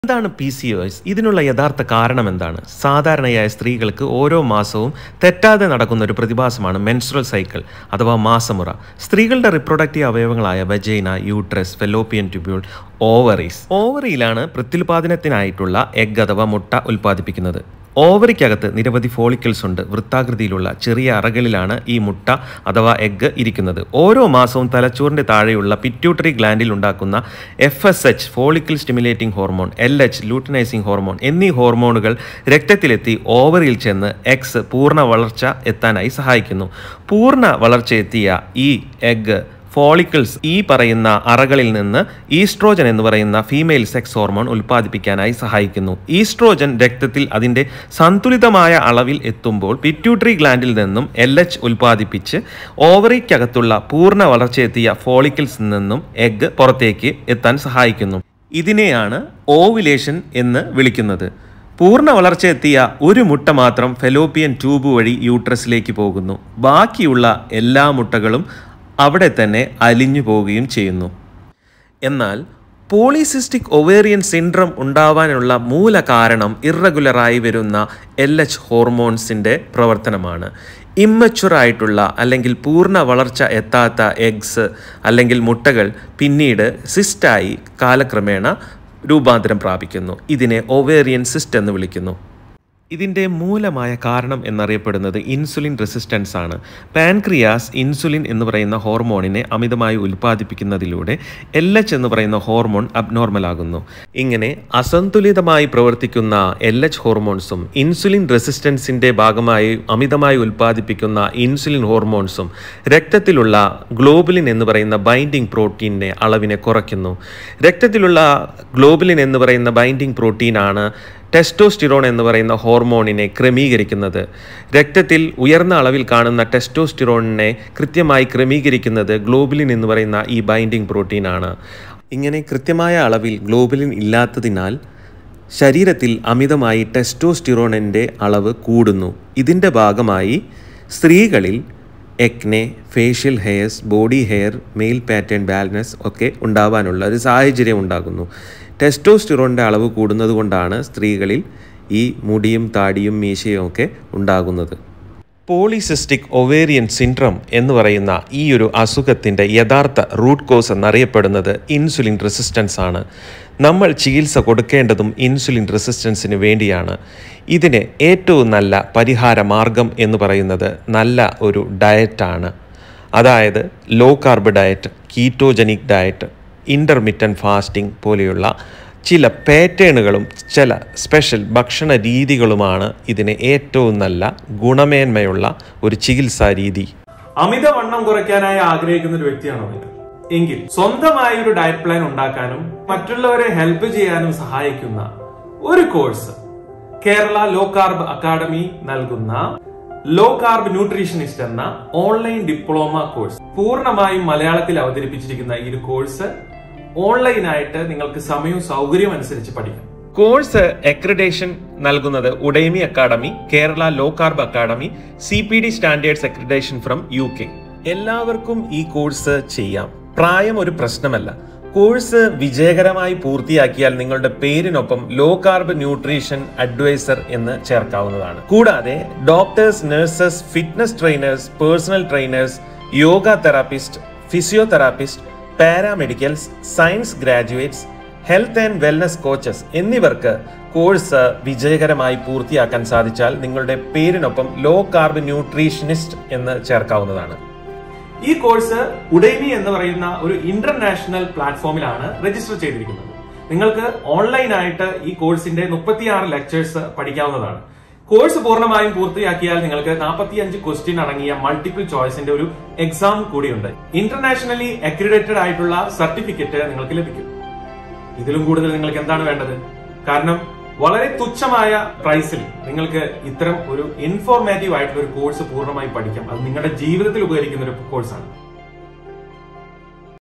എന്താണ് P C O S ഇതിനുള്ള യഥാർത്ഥ കാരണം എന്താണ് സാധാരണയായ സ്ത്രീകൾക്ക് ഓരോ മാസവും തെറ്റാതെ നടക്കുന്ന ഒരു പ്രതിഭാസമാണ് മെൻസ്ട്രൽ സൈക്കിൾ അഥവാ മാസമുറ സ്ത്രീകളുടെ റിപ്രൊഡക്റ്റീവ് അവയവങ്ങളായ vagina uterus fallopian tubule ovaries ഓവറിയിലാണ് പ്രത്യുൽപാദനത്തിനായിട്ടുള്ള എഗ് അഥവാ മുട്ട ഉൽപ്പാദിപ്പിക്കുന്നത് ഓവറിക്കകത്ത് നിരവധി ഫോളിക്കിൾസ് ഉണ്ട് വൃത്താകൃതിയിലുള്ള ചെറിയ അറകളിലാണ് ഈ മുട്ട അഥവാ എഗ്ഗ് ഇരിക്കുന്നത് ഓരോ മാസവും തലച്ചോറിന്റെ താഴെയുള്ള പിറ്റ്യൂട്ടറി ഗ്ലാൻഡിൽ ഉണ്ടാക്കുന്ന F S H follicle stimulating hormone L H luteinizing hormone എന്നീ ഹോർമോണുകൾ രക്തത്തിലെത്തി ഓവറിൽ ചെന്ന് എക്സ് പൂർണ്ണ വളർച്ച എത്താനായി സഹായിക്കുന്നു പൂർണ്ണ വളർച്ച എത്തിയ ഈ എഗ്ഗ് ഫോളിക്കിൾസ് ഈ പറയുന്ന അറകളിൽ നിന്ന് ഈസ്ട്രോജൻ എന്ന് പറയുന്ന ഫീമെയിൽ സെക്സ് ഹോർമോൺ ഉൽപ്പാദിപ്പിക്കാനായി സഹായിക്കുന്നു ഈസ്ട്രോജൻ രക്തത്തിൽ അതിൻ്റെ സന്തുലിതമായ അളവിൽ എത്തുമ്പോൾ പിറ്റ്യൂട്ടറി ഗ്ലാൻഡിൽ നിന്നും എൽ എച്ച് ഉൽപ്പാദിപ്പിച്ച് ഓവറിക്കകത്തുള്ള പൂർണ്ണ വളർച്ചയെത്തിയ ഫോളിക്കിൾസിൽ നിന്നും എഗ്ഗ് പുറത്തേക്ക് എത്താൻ സഹായിക്കുന്നു ഇതിനെയാണ് ഓവുലേഷൻ എന്ന് വിളിക്കുന്നത് പൂർണ്ണ വളർച്ചയെത്തിയ ഒരു മുട്ട മാത്രം ഫെലോപ്പിയൻ ട്യൂബ് വഴി യൂട്രസിലേക്ക് പോകുന്നു ബാക്കിയുള്ള എല്ലാ മുട്ടകളും അവിടെ തന്നെ അലിഞ്ഞു പോവുകയും ചെയ്യുന്നു എന്നാൽ പോളിസിസ്റ്റിക് ഒവേറിയൻ സിൻഡ്രം ഉണ്ടാവാനുള്ള മൂല കാരണം ഇറഗുലറായി വരുന്ന എൽ എച്ച് ഹോർമോൺസിൻ്റെ പ്രവർത്തനമാണ് ഇമ്മച്ചുർ ആയിട്ടുള്ള അല്ലെങ്കിൽ പൂർണ്ണ വളർച്ച എത്താത്ത എഗ്സ് അല്ലെങ്കിൽ മുട്ടകൾ പിന്നീട് സിസ്റ്റായി കാലക്രമേണ രൂപാന്തരം പ്രാപിക്കുന്നു ഇതിനെ ഒവേറിയൻ സിസ്റ്റ് എന്ന് വിളിക്കുന്നു ഇതിൻ്റെ മൂലമായ കാരണം എന്നറിയപ്പെടുന്നത് ഇൻസുലിൻ റെസിസ്റ്റൻസ് ആണ് പാൻക്രിയാസ് ഇൻസുലിൻ എന്ന് പറയുന്ന ഹോർമോണിനെ അമിതമായി ഉൽപ്പാദിപ്പിക്കുന്നതിലൂടെ എൽ എച്ച് എന്ന് പറയുന്ന ഹോർമോൺ അബ്നോർമൽ ആകുന്നു ഇങ്ങനെ അസന്തുലിതമായി പ്രവർത്തിക്കുന്ന എൽ എച്ച് ഹോർമോൺസും ഇൻസുലിൻ റെസിസ്റ്റൻസിൻ്റെ ഭാഗമായി അമിതമായി ഉൽപ്പാദിപ്പിക്കുന്ന ഇൻസുലിൻ ഹോർമോൺസും രക്തത്തിലുള്ള ഗ്ലോബുലിൻ എന്ന് പറയുന്ന ബൈൻഡിങ് പ്രോട്ടീനിനെ അളവിനെ കുറയ്ക്കുന്നു രക്തത്തിലുള്ള ഗ്ലോബുലിൻ എന്ന് പറയുന്ന ബൈൻഡിങ് പ്രോട്ടീനാണ് ടെസ്റ്റോസ്റ്റിറോൺ എന്ന് പറയുന്ന ഹോർമോണിനെ ക്രമീകരിക്കുന്നത് രക്തത്തിൽ ഉയർന്ന അളവിൽ കാണുന്ന ടെസ്റ്റോസ്റ്റിറോണിനെ കൃത്യമായി ക്രമീകരിക്കുന്നത് ഗ്ലോബുലിൻ എന്ന് പറയുന്ന ഈ ബൈൻഡിങ് പ്രോട്ടീനാണ് ഇങ്ങനെ കൃത്യമായ അളവിൽ ഗ്ലോബുലിൻ ഇല്ലാത്തതിനാൽ ശരീരത്തിൽ അമിതമായി ടെസ്റ്റോസ്റ്റിറോണിൻ്റെ അളവ് കൂടുന്നു ഇതിൻ്റെ ഭാഗമായി സ്ത്രീകളിൽ acne facial hairs body hair male pattern balance ഒക്കെ ഉണ്ടാവാനുള്ള ഒരു സാഹചര്യം ഉണ്ടാകുന്നു ടെസ്റ്റോസ്റ്റിറോണിൻ്റെ അളവ് കൂടുന്നത് കൊണ്ടാണ് സ്ത്രീകളിൽ ഈ മുടിയും താടിയും മീശയും ഒക്കെ ഉണ്ടാകുന്നത് പോളിസിസ്റ്റിക് ഒവേറിയൻ സിൻഡ്രം എന്ന് പറയുന്ന ഈ ഒരു അസുഖത്തിൻ്റെ യഥാർത്ഥ റൂട്ട് കോസ് എന്നറിയപ്പെടുന്നത് ഇൻസുലിൻ റെസിസ്റ്റൻസ് ആണ് നമ്മൾ ചികിത്സ കൊടുക്കേണ്ടതും ഇൻസുലിൻ റെസിസ്റ്റൻസിന് വേണ്ടിയാണ് ഇതിന് ഏറ്റവും നല്ല പരിഹാര മാർഗം എന്ന് പറയുന്നത് നല്ല ഒരു ഡയറ്റാണ് അതായത് low carb diet ketogenic diet intermittent fasting പോലെയുള്ള ചില പാറ്റേണുകളും ചില സ്പെഷ്യൽ ഭക്ഷണ രീതികളുമാണ് ഇതിന് ഏറ്റവും നല്ല ഗുണമേന്മയുള്ള ഒരു ചികിത്സാ രീതി അമിതവണ്ണം കുറയ്ക്കാനായി ആഗ്രഹിക്കുന്ന ഒരു വ്യക്തിയാണോ നിങ്ങൾ എങ്കിൽ സ്വന്തമായ ഒരു ഡയറ്റ് പ്ലാൻ ഉണ്ടാക്കാനും മറ്റുള്ളവരെ ഹെൽപ്പ് ചെയ്യാനും സഹായിക്കുന്ന ഒരു course Kerala low carb academy നൽകുന്ന ലോ കാർബ് ന്യൂട്രീഷനിസ്റ്റ് എന്ന ഓൺലൈൻ ഡിപ്ലോമ കോഴ്സ് പൂർണ്ണമായും മലയാളത്തിൽ അവതരിപ്പിച്ചിരിക്കുന്ന ഈ ഒരു കോഴ്സ് ഓൺലൈനായിട്ട് നിങ്ങൾക്ക് സമയവും സൗകര്യവും അനുസരിച്ച് പഠിക്കാം കോഴ്സ് അക്രഡേഷൻ നൽകുന്നത് Udemy academy Kerala low carb academy C P D standards accreditation from U K എല്ലാവർക്കും ഈ കോഴ്സ് ചെയ്യാം പ്രായം ഒരു പ്രശ്നമല്ല കോഴ്സ് വിജയകരമായി പൂർത്തിയാക്കിയാൽ നിങ്ങളുടെ പേരിനൊപ്പം ലോ കാർബ് ന്യൂട്രീഷൻ അഡ്വൈസർ എന്ന് ചേർക്കാവുന്നതാണ് കൂടാതെ doctors nurses fitness trainers personal trainers yoga therapist physiotherapist paramedicals science graduates health and wellness coaches എന്നിവർക്ക് കോഴ്സ് വിജയകരമായി പൂർത്തിയാക്കാൻ സാധിച്ചാൽ നിങ്ങളുടെ പേരിനൊപ്പം ലോ കാർബ് ന്യൂട്രീഷനിസ്റ്റ് എന്ന് ചേർക്കാവുന്നതാണ് ഈ കോഴ്സ് ഉഡൈമി എന്ന് പറയുന്ന ഒരു ഇന്റർനാഷണൽ പ്ലാറ്റ്ഫോമിലാണ് രജിസ്റ്റർ ചെയ്തിരിക്കുന്നത് നിങ്ങൾക്ക് ഓൺലൈനായിട്ട് ഈ കോഴ്സിന്റെ മുപ്പത്തിയാറ് ലെക്ചേഴ്സ് പഠിക്കാവുന്നതാണ് കോഴ്സ് പൂർണ്ണമായും പൂർത്തിയാക്കിയാൽ നിങ്ങൾക്ക് 45 ക്വസ്റ്റ്യൻ അടങ്ങിയ മൾട്ടിപ്പിൾ ചോയ്സിന്റെ ഒരു എക്സാം കൂടിയുണ്ട് ഇന്റർനാഷണലി അക്രിഡേറ്റഡ് ആയിട്ടുള്ള സർട്ടിഫിക്കറ്റ് നിങ്ങൾക്ക് ലഭിക്കും ഇതിലും കൂടുതൽ നിങ്ങൾക്ക് എന്താണ് വേണ്ടത് കാരണം വളരെ തുച്ഛമായ പ്രൈസിൽ നിങ്ങൾക്ക് ഇത്തരം ഒരു ഇൻഫോർമേറ്റീവ് ആയിട്ടുള്ള ഒരു കോഴ്സ് പൂർണ്ണമായി പഠിക്കാം അത് നിങ്ങളുടെ ജീവിതത്തിൽ ഉപകരിക്കുന്ന ഒരു കോഴ്സാണ്